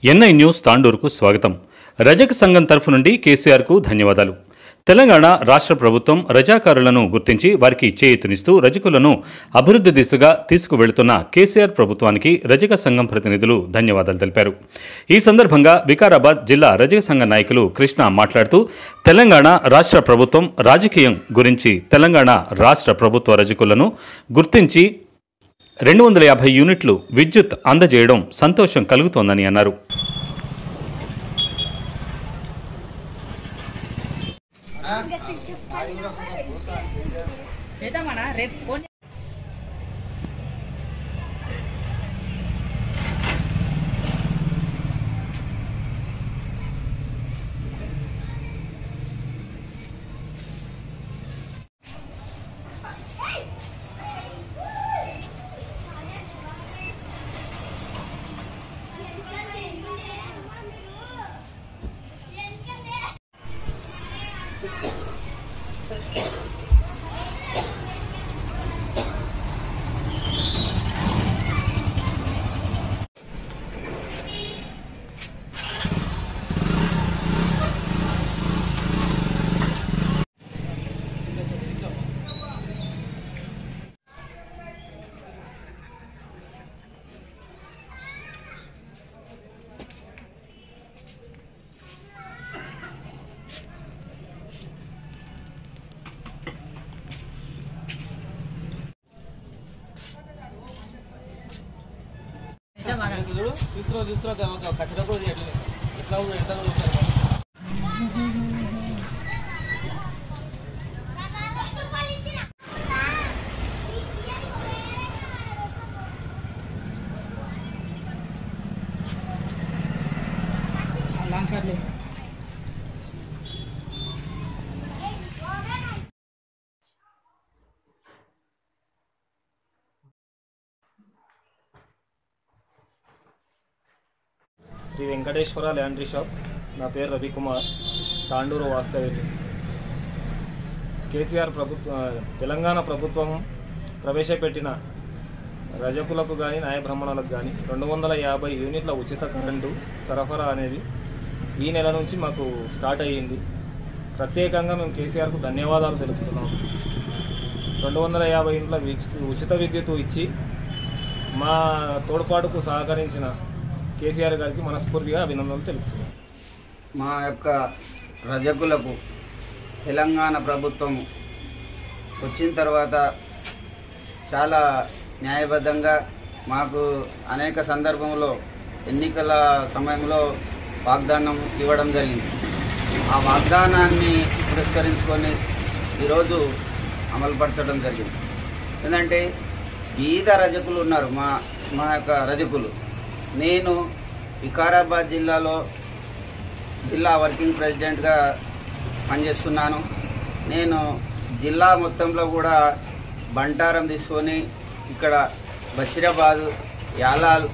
NI news తాండూరుకు స్వాగతం రజక సంఘం తరఫు నుండి కేసీఆర్కు ధన్యవాదాలు తెలంగాణ రాష్ట్ర ప్రభుత్వం రజాకారులను గుర్తించి వారికి చేయూతనిస్తూ రజకులను అభివృద్ధి దిశగా తీసుకువెళుతున్న కేసీఆర్ ప్రభుత్వానికి రజక సంఘం ప్రతినిధులు ధన్యవాదాలు తెలిపారు ఈ సందర్భంగా వికారాబాద్ జిల్లా రజక సంఘ నాయకులు కృష్ణ మాట్లాడుతూ తెలంగాణ రాష్ట్ర ప్రభుత్వం రాజకీయం గురించి తెలంగాణ రాష్ట్ర ప్రభుత్వ రజకులను గుర్తించి రెండు వందల యాభై యూనిట్లు విద్యుత్ అందజేయడం సంతోషం కలుగుతోందని అన్నారు చేద్దామన్నా రేపు ఫోన్ చూడు తీసుకురా తీసుకురా ఒక కచ్చడ కూడా చేయట్లేదు ఎట్లా ఉంది ఎట్లా ఉంది శ్రీ వెంకటేశ్వర ల్యాండ్రీ షాప్ నా పేరు రవికుమార్ తాండూరు వాస్తవ్యులు కేసీఆర్ ప్రభుత్వ తెలంగాణ ప్రభుత్వం ప్రవేశపెట్టిన రజకులకు కానీ న్యాయ బ్రాహ్మణులకు కానీ రెండు వందల యాభై యూనిట్ల ఉచిత కరెంటు సరఫరా అనేది ఈ నెల నుంచి మాకు స్టార్ట్ అయ్యింది ప్రత్యేకంగా మేము కేసీఆర్కు ధన్యవాదాలు తెలుపుతున్నాం రెండు వందల యాభై యూనిట్ల విద్యుత్ ఉచిత విద్యుత్ ఇచ్చి మా తోడ్పాటుకు సహకరించిన కేసీఆర్ గారికి మనస్ఫూర్తిగా అభినందనలు తెలుపుతున్నాం మా యొక్క రజకులకు తెలంగాణ ప్రభుత్వం వచ్చిన తర్వాత చాలా న్యాయబద్ధంగా మాకు అనేక సందర్భంలో ఎన్నికల సమయంలో వాగ్దానం ఇవ్వడం జరిగింది ఆ వాగ్దానాన్ని పురస్కరించుకొని ఈరోజు అమలుపరచడం జరిగింది ఎందుకంటే బీద రజకులు ఉన్నారు మా మా యొక్క రజకులు నేను వికారాబాద్ జిల్లాలో జిల్లా వర్కింగ్ ప్రెసిడెంట్గా పనిచేస్తున్నాను నేను జిల్లా మొత్తంలో కూడా బంటారం తీసుకొని ఇక్కడ బషీరాబాద్ యాలాల్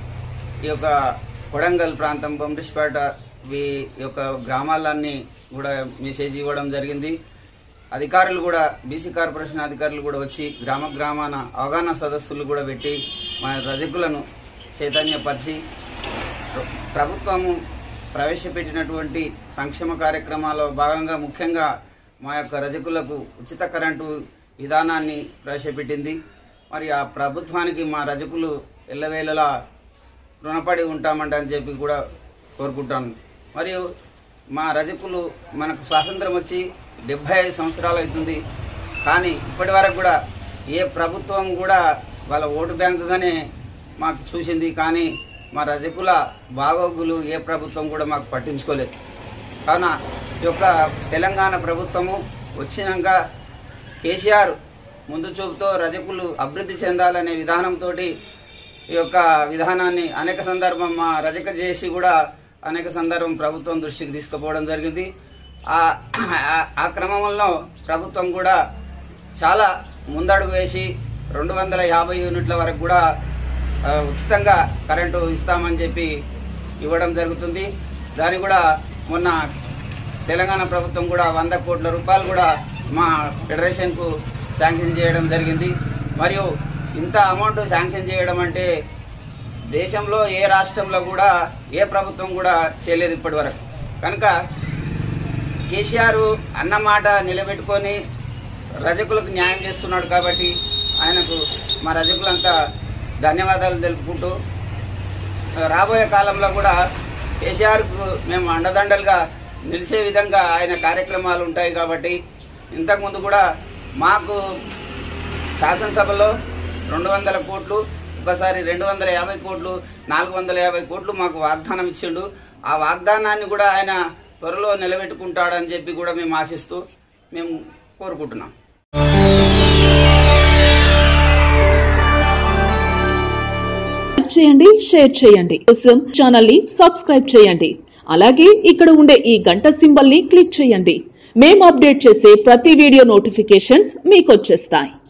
ఈ యొక్క కొడంగల్ ప్రాంతం బొమ్మిడిపేట ఈ యొక్క గ్రామాలన్నీ కూడా మెసేజ్ ఇవ్వడం జరిగింది అధికారులు కూడా బీసీ కార్పొరేషన్ అధికారులు కూడా వచ్చి గ్రామ గ్రామాన అవగాహన సదస్సులు కూడా పెట్టి మా రజకులను చైతన్యపరిచి ప్ర- ప్రభుత్వము ప్రవేశపెట్టినటువంటి సంక్షేమ కార్యక్రమాల్లో భాగంగా ముఖ్యంగా మా యొక్క రజకులకు ఉచిత కరెంటు విధానాన్ని ప్రవేశపెట్టింది మరి ఆ ప్రభుత్వానికి మా రజకులు ఎల్లవేళలా రుణపడి ఉంటామంట అని చెప్పి కూడా కోరుకుంటాను మరియు మా రజకులు మనకు స్వాతంత్రం వచ్చి డెబ్బై ఐదు సంవత్సరాలు అవుతుంది కానీ ఇప్పటి వరకు కూడా ఏ ప్రభుత్వం కూడా వాళ్ళ ఓటు బ్యాంకుగానే మాకు చూసింది కానీ మా రజకుల బాగోగులు ఏ ప్రభుత్వం కూడా మాకు పట్టించుకోలేదు కావున ఈ యొక్క తెలంగాణ ప్రభుత్వము వచ్చినాక కేసీఆర్ ముందు చూపుతో రజకులు అభివృద్ధి చెందాలనే విధానంతో ఈ యొక్క విధానాన్ని అనేక సందర్భం మా రజక చేసి కూడా అనేక సందర్భం ప్రభుత్వం దృష్టికి తీసుకుపోవడం జరిగింది ఆ ఆ- ఆ క్రమంలో ప్రభుత్వం కూడా చాలా ముందడుగు వేసి రెండు వందల యాభై యూనిట్ల వరకు కూడా ఆ, ఉచితంగా కరెంటు ఇస్తామని చెప్పి ఇవ్వడం జరుగుతుంది దాన్ని కూడా మొన్న తెలంగాణ ప్రభుత్వం కూడా వంద కోట్ల రూపాయలు కూడా మా ఫెడరేషన్కు శాంక్షన్ చేయడం జరిగింది మరియు ఇంత అమౌంట్ శాంక్షన్ చేయడం అంటే దేశంలో ఏ రాష్ట్రంలో కూడా ఏ ప్రభుత్వం కూడా చేయలేదు ఇప్పటి వరకు కనుక కేసీఆర్ అన్న మాట నిలబెట్టుకొని రజకులకు న్యాయం చేస్తున్నాడు కాబట్టి ఆయనకు మా రజకులంతా ధన్యవాదాలు తెలుపుకుంటూ రాబోయే కాలంలో కూడా కేసీఆర్కు మేము అండదండలుగా నిలిచే విధంగా ఆయన కార్యక్రమాలు ఉంటాయి కాబట్టి ఇంతకుముందు కూడా మాకు శాసనసభలో రెండు వందల కోట్లు ఒకసారి రెండు వందల యాభై కోట్లు నాలుగు వందల యాభై కోట్లు మాకు వాగ్దానం ఇచ్చిండు ఆ వాగ్దానాన్ని కూడా ఆయన త్వరలో నిలబెట్టుకుంటాడని చెప్పి కూడా మేము ఆశిస్తూ మేము కోరుకుంటున్నాం లైక్ చేయండి షేర్ చేయండి కోసం ఛానల్ ని సబ్స్క్రైబ్ చేయండి అలాగే ఇక్కడ ఉండే ఈ గంట సింబల్ ని క్లిక్ చేయండి మేము అప్డేట్ చేసే ప్రతి వీడియో నోటిఫికేషన్స్ మీకు వచ్చేస్తాయి